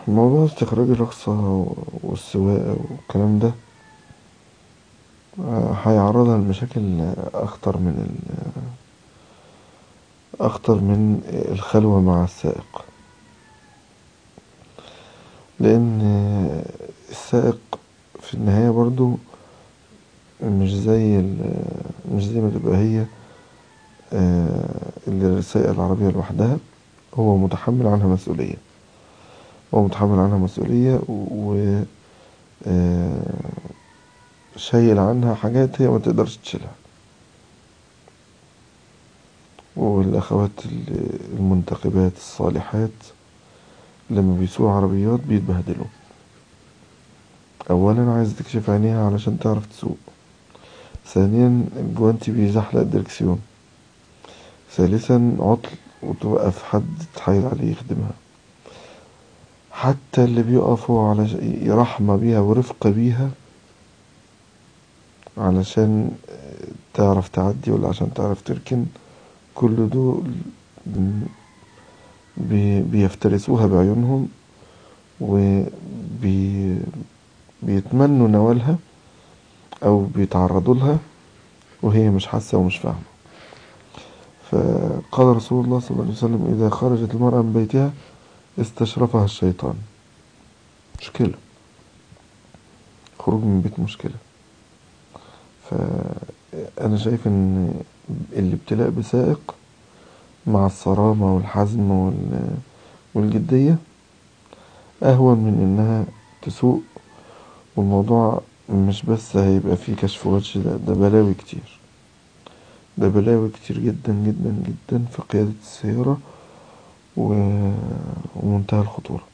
موضوع استخراج الرخصة والسواقة والكلام ده هيعرضها لمشاكل أخطر من أخطر من الخلوة مع السائق لأن السائق في النهاية برضو مش زي مش زي ما تبقى هي اللي سايقة العربية لوحدها هو متحمل عنها مسؤولية هو متحمل عنها مسؤولية و شايل عنها حاجات هي ما تقدرش تشيلها والأخوات المنتقبات الصالحات لما بيسوقوا عربيات بيتبهدلوا أولا عايز تكشف عينيها علشان تعرف تسوق ثانيا الجوانتي بيزحلق الدركسيون ثالثا عطل وتوقف حد تحايل عليه يخدمها حتى اللي بيقفوا على رحمة بيها ورفقة بيها علشان تعرف تعدي ولا عشان تعرف تركن كل دول بيفترسوها بعيونهم وبيتمنوا نوالها أو بيتعرضوا لها وهي مش حاسة ومش فاهمة فقال رسول الله صلى الله عليه وسلم إذا خرجت المرأة من بيتها استشرفها الشيطان مشكلة خروج من بيت مشكلة فأنا شايف إن الابتلاء بسائق مع الصرامة والحزم والجدية أهون من إنها تسوق والموضوع مش بس هيبقى فيه كشف وجه ده, ده بلاوي كتير ده بلاوي كتير جدا جدا جدا في قيادة السيارة ومنتهى الخطورة